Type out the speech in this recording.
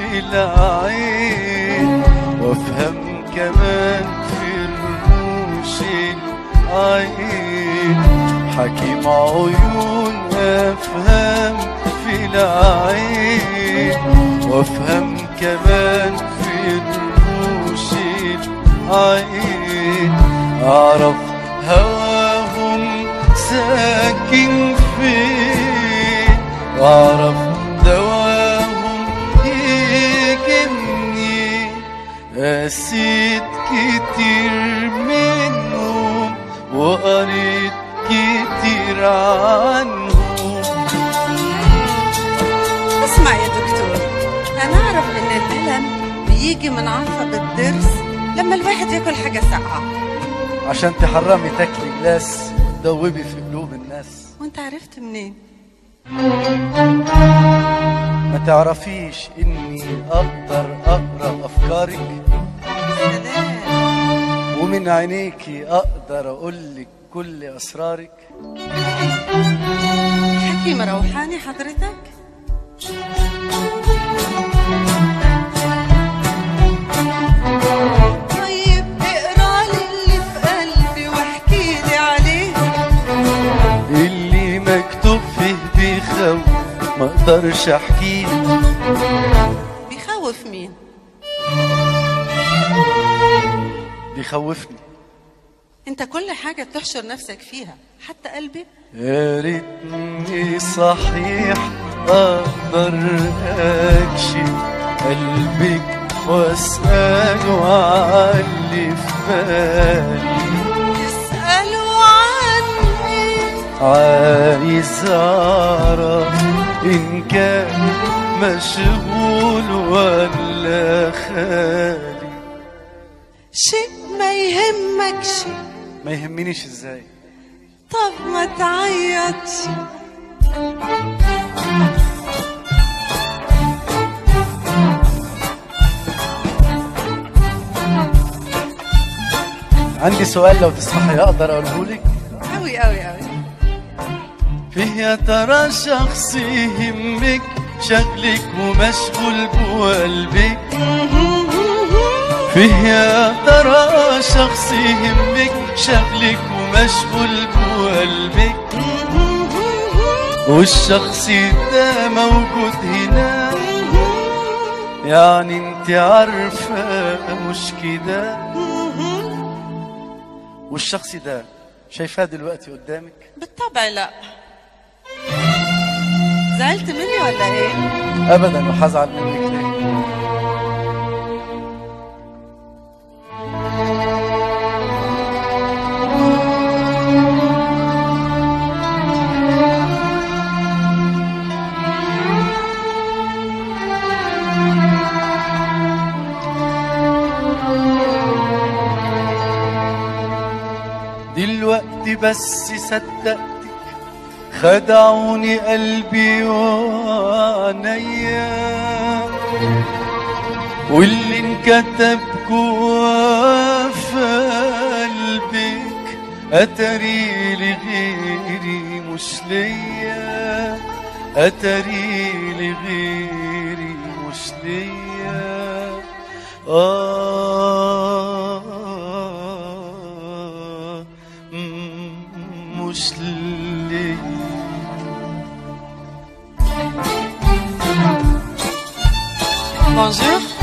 في العين وافهم كمان في رموش العين حكيم عيون افهم في العين وافهم كمان في رموش العين اعرف هواهم ساكن فين واعرف دواهم يجني قسيت كتير منهم وقريت كتير عنهم اسمع يا دكتور انا اعرف ان الالم بيجي من عصب الضرس لما الواحد ياكل حاجه ساقعه عشان تحرمي تاكلي جلاس وتدوبي في قلوب الناس وانت عرفت منين ما تعرفيش اني اقدر اقرا افكارك سلام ومن عينيكي اقدر اقولك كل اسرارك حكيم روحاني حضرتك طيب اقرا لي اللي في قلبي واحكي لي عليه اللي مكتوب فيه بيخوف ما اقدرش احكيه بيخوف مين بيخوفني انت كل حاجه بتحشر نفسك فيها حتى قلبي يا ريتني صحيح اقدر اكشف قلبك واساله على اللي في بالي تسألوا عني عايز اعرف ان كان مشغول ولا خالي شيء ما يهمك شيء ما يهمنيش ازاي طب ما تعيطش عندي سؤال لو تسمحي اقدر اقوله لك أوي أوي أوي فيه يا ترى شخص يهمك شغلك ومشغول بقلبك فيه يا ترى شخص يهمك شغلك ومشغول بقلبك والشخص ده موجود هنا يعني انت عارفة مش كده والشخص ده شايفاه دلوقتي قدامك بالطبع لا زعلت مني ولا ايه؟ ابدا وحزعل منك ليه دلوقتي بس صدقتك خدعوني قلبي وعينيا واللي انكتب جوا في قلبك اتري لغيري مش ليا اتري لغيري مش ليا آه م- مش ليا بونجور